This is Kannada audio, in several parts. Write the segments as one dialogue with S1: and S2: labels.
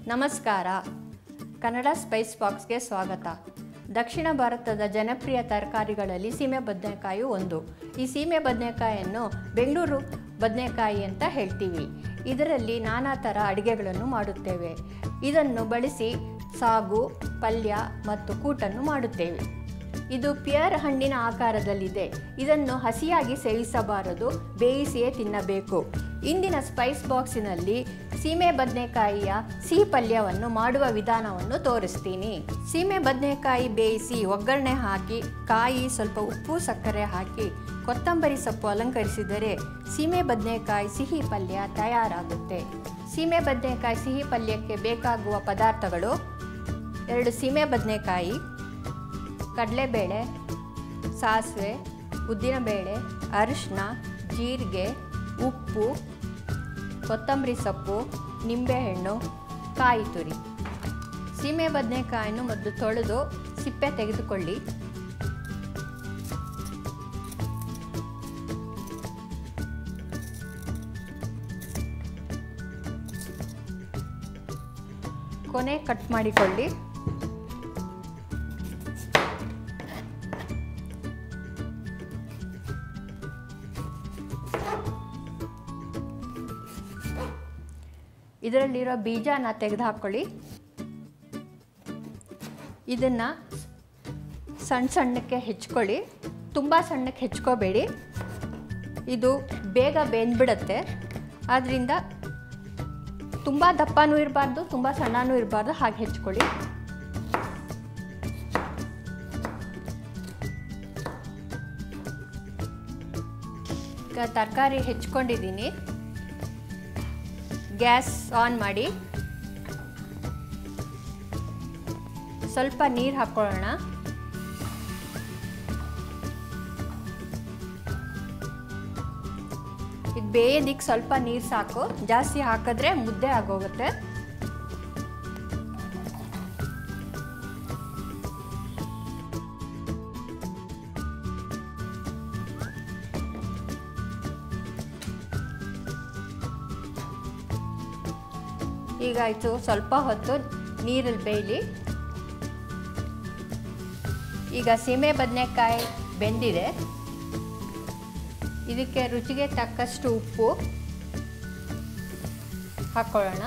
S1: ನಮಸ್ಕಾರ ಕನ್ನಡ ಸ್ಪೈಸ್ ಬಾಕ್ಸ್ಗೆ ಸ್ವಾಗತ ದಕ್ಷಿಣ ಭಾರತದ ಜನಪ್ರಿಯ ತರಕಾರಿಗಳಲ್ಲಿ ಸೀಮೆ ಬದನೆಕಾಯಿ ಒಂದು ಈ ಸೀಮೆ ಬದನೆಕಾಯಿಯನ್ನು ಬೆಂಗಳೂರು ಬದನೆಕಾಯಿ ಅಂತ ಹೇಳ್ತೀವಿ ಇದರಲ್ಲಿ ನಾನಾ ಥರ ಅಡುಗೆಗಳನ್ನು ಮಾಡುತ್ತೇವೆ ಇದನ್ನು ಬಳಸಿ ಸಾಗು ಪಲ್ಯ ಮತ್ತು ಕೂಟನ್ನು ಮಾಡುತ್ತೇವೆ ಇದು ಪಿಯರ್ ಹಣ್ಣಿನ ಆಕಾರದಲ್ಲಿದೆ ಇದನ್ನು ಹಸಿಯಾಗಿ ಸೇವಿಸಬಾರದು ಬೇಯಿಸಿಯೇ ತಿನ್ನಬೇಕು ಇಂದಿನ ಸ್ಪೈಸ್ ಬಾಕ್ಸಿನಲ್ಲಿ ಸೀಮೆ ಬದನೆಕಾಯಿಯ ಸಿಹಿ ಪಲ್ಯವನ್ನು ಮಾಡುವ ವಿಧಾನವನ್ನು ತೋರಿಸ್ತೀನಿ ಸೀಮೆ ಬದನೆಕಾಯಿ ಬೇಯಿಸಿ ಒಗ್ಗರಣೆ ಹಾಕಿ ಕಾಯಿ ಸ್ವಲ್ಪ ಉಪ್ಪು ಸಕ್ಕರೆ ಹಾಕಿ ಕೊತ್ತಂಬರಿ ಸೊಪ್ಪು ಅಲಂಕರಿಸಿದರೆ ಸೀಮೆ ಬದನೆಕಾಯಿ ಸಿಹಿ ಪಲ್ಯ ತಯಾರಾಗುತ್ತೆ ಸೀಮೆ ಬದನೆಕಾಯಿ ಸಿಹಿ ಪಲ್ಯಕ್ಕೆ ಬೇಕಾಗುವ ಪದಾರ್ಥಗಳು ಎರಡು ಸೀಮೆ ಬದನೆಕಾಯಿ ಕಡಲೆಬೇಳೆ ಸಾಸಿವೆ ಉದ್ದಿನಬೇಳೆ ಅರಿಶಿನ ಜೀರಿಗೆ ಉಪ್ಪು ಕೊತ್ತಂಬರಿ ಸೊಪ್ಪು ನಿಂಬೆಹಣ್ಣು ಕಾಯಿ ತುರಿ ಸೀಮೆ ಬದನೆಕಾಯನ್ನು ಮೊದಲು ತೊಳೆದು ಸಿಪ್ಪೆ ತೆಗೆದುಕೊಳ್ಳಿ ಕೊನೆ ಕಟ್ ಮಾಡಿಕೊಳ್ಳಿ ಇದರಲ್ಲಿರೋ ಬೀಜನ ತೆಗೆದುಹಾಕ್ಕೊಳ್ಳಿ ಇದನ್ನು ಸಣ್ಣ ಸಣ್ಣಕ್ಕೆ ಹೆಚ್ಕೊಳ್ಳಿ ತುಂಬ ಸಣ್ಣಕ್ಕೆ ಹೆಚ್ಕೋಬೇಡಿ ಇದು ಬೇಗ ಬೆಂದ್ಬಿಡುತ್ತೆ ಆದ್ದರಿಂದ ತುಂಬ ದಪ್ಪನೂ ಇರಬಾರ್ದು ತುಂಬ ಸಣ್ಣನೂ ಇರಬಾರ್ದು ಹಾಗೆ ಹೆಚ್ಕೊಳ್ಳಿ ಈಗ ತರಕಾರಿ ಹೆಚ್ಕೊಂಡಿದ್ದೀನಿ ಗ್ಯಾಸ್ ಆನ್ ಮಾಡಿ ಸ್ವಲ್ಪ ನೀರು ಹಾಕ್ಕೊಳ್ಳೋಣ ಇದು ಬೇಯೋದಿಕ್ಕೆ ಸ್ವಲ್ಪ ನೀರು ಸಾಕು ಜಾಸ್ತಿ ಹಾಕಿದ್ರೆ ಮುದ್ದೆ ಆಗೋಗುತ್ತೆ ಈಗ ಆಯಿತು ಸ್ವಲ್ಪ ಹೊತ್ತು ನೀರಲ್ಲಿ ಬೇಯಲಿ ಈಗ ಸೀಮೆ ಬದನೆಕಾಯಿ ಬೆಂದಿದೆ ಇದಕ್ಕೆ ರುಚಿಗೆ ತಕ್ಕಷ್ಟು ಉಪ್ಪು ಹಾಕ್ಕೊಳ್ಳೋಣ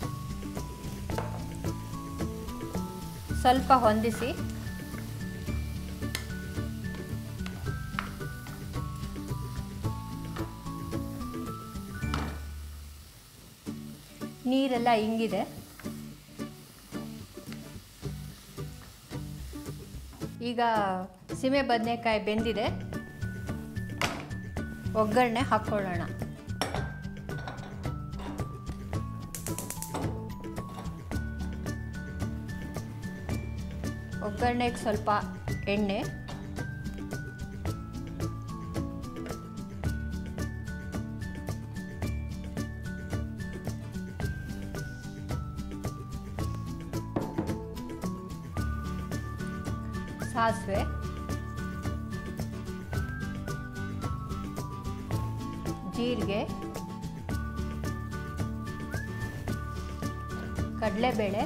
S1: ಸ್ವಲ್ಪ ಹೊಂದಿಸಿ ನೀರೆಲ್ಲ ಹಿಂಗಿದೆ ಈಗ ಸೀಮೆ ಬದನೆಕಾಯಿ ಬೆಂದಿದೆ ಒಗ್ಗರಣೆ ಹಾಕ್ಕೊಳ್ಳೋಣ ಒಗ್ಗರಣೆಗೆ ಸ್ವಲ್ಪ ಎಣ್ಣೆ ಸಾಸಿವೆ ಜೀರಿಗೆ ಕಡಲೆಬೇಳೆ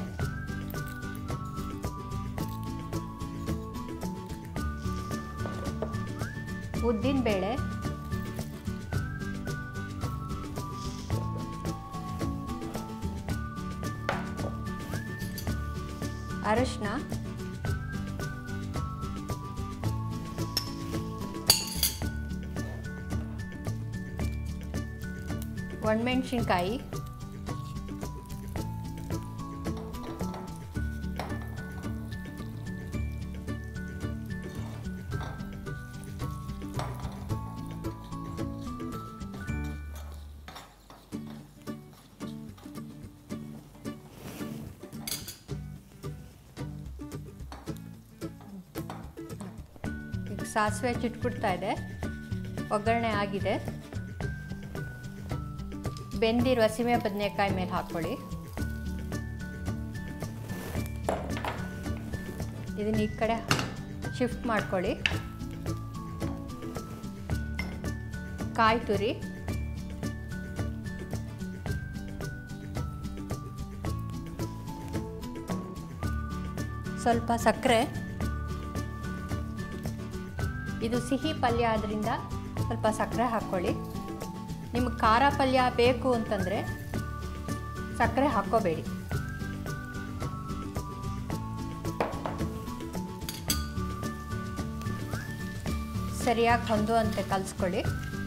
S1: ಉದ್ದಿನಬೇಳೆ ಅರಶಿನ ಒಣಮೆಣ್ಸಿನ್ಕಾಯಿ ಈಗ ಸಾಸಿವೆ ಚಿಟ್ಬಿಡ್ತಾ ಇದೆ ಒಗ್ಗರಣೆ ಆಗಿದೆ ಬೆಂದಿರುವ ಸೀಮೆ ಬದನೆಕಾಯಿ ಮೇಲೆ ಹಾಕ್ಕೊಳ್ಳಿ ಇದನ್ನ ಈ ಕಡೆ ಶಿಫ್ಟ್ ಮಾಡ್ಕೊಳ್ಳಿ ಕಾಯಿ ತುರಿ ಸ್ವಲ್ಪ ಸಕ್ಕರೆ ಇದು ಸಿಹಿ ಪಲ್ಯ ಆದ್ದರಿಂದ ಸ್ವಲ್ಪ ಸಕ್ಕರೆ ಹಾಕ್ಕೊಳ್ಳಿ ನಿಮ್ಗೆ ಖಾರ ಪಲ್ಯ ಬೇಕು ಅಂತಂದರೆ ಸಕ್ಕರೆ ಹಾಕ್ಕೋಬೇಡಿ ಸರಿಯಾಗಿ ಹೊಂದುವಂತೆ ಕಲಿಸ್ಕೊಳ್ಳಿ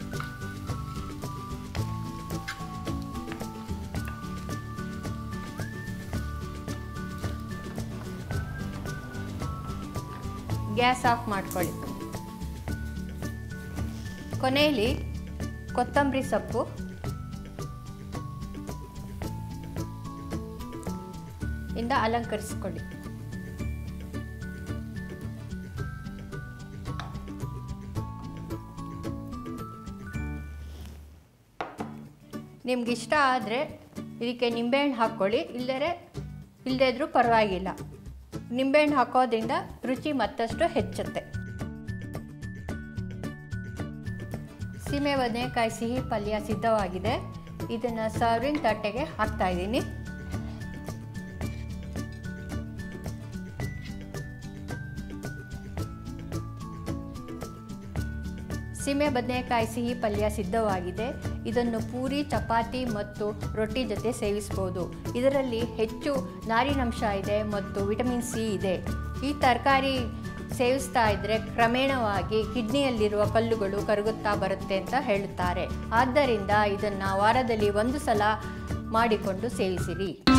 S1: ಗ್ಯಾಸ್ ಆಫ್ ಮಾಡ್ಕೊಳ್ಳಿ ಕೊನೆಯಲ್ಲಿ ಕೊತ್ತಂಬರಿ ಸೊಪ್ಪು ಇಂದ ಅಲಂಕರಿಸ್ಕೊಳ್ಳಿ ನಿಮ್ಗೆ ಇಷ್ಟ ಆದರೆ ಇದಕ್ಕೆ ನಿಂಬೆಹಣ್ಣು ಹಾಕ್ಕೊಳ್ಳಿ ಇಲ್ಲದೇ ಇಲ್ಲದೇ ಇದ್ರೂ ಪರವಾಗಿಲ್ಲ ನಿಂಬೆಹಣ್ಣು ಹಾಕೋದ್ರಿಂದ ರುಚಿ ಮತ್ತಷ್ಟು ಹೆಚ್ಚುತ್ತೆ ಸೀಮೆ ಬದನೆಕಾಯಿ ಸಿಹಿ ಪಲ್ಯ ಸಿದ್ಧವಾಗಿದೆ ಇದನ್ನು ಸರ್ವಿಂಗ್ ತಟ್ಟೆಗೆ ಹಾಕ್ತಾ ಇದ್ದೀನಿ ಸೀಮೆ ಬದನೆಕಾಯಿ ಸಿಹಿ ಪಲ್ಯ ಸಿದ್ಧವಾಗಿದೆ ಇದನ್ನು ಪೂರಿ ಚಪಾತಿ ಮತ್ತು ರೊಟ್ಟಿ ಜೊತೆ ಸೇವಿಸ್ಬೋದು ಇದರಲ್ಲಿ ಹೆಚ್ಚು ನಾರಿನಂಶ ಇದೆ ಮತ್ತು ವಿಟಮಿನ್ ಸಿ ಇದೆ ಈ ತರಕಾರಿ ಸೇವಿಸ್ತಾ ಇದ್ದರೆ ಕ್ರಮೇಣವಾಗಿ ಕಿಡ್ನಿಯಲ್ಲಿರುವ ಕಲ್ಲುಗಳು ಕರಗುತ್ತಾ ಬರುತ್ತೆ ಅಂತ ಹೇಳುತ್ತಾರೆ ಆದ್ದರಿಂದ ಇದನ್ನು ವಾರದಲ್ಲಿ ಒಂದು ಸಲ ಮಾಡಿಕೊಂಡು ಸೇವಿಸಿರಿ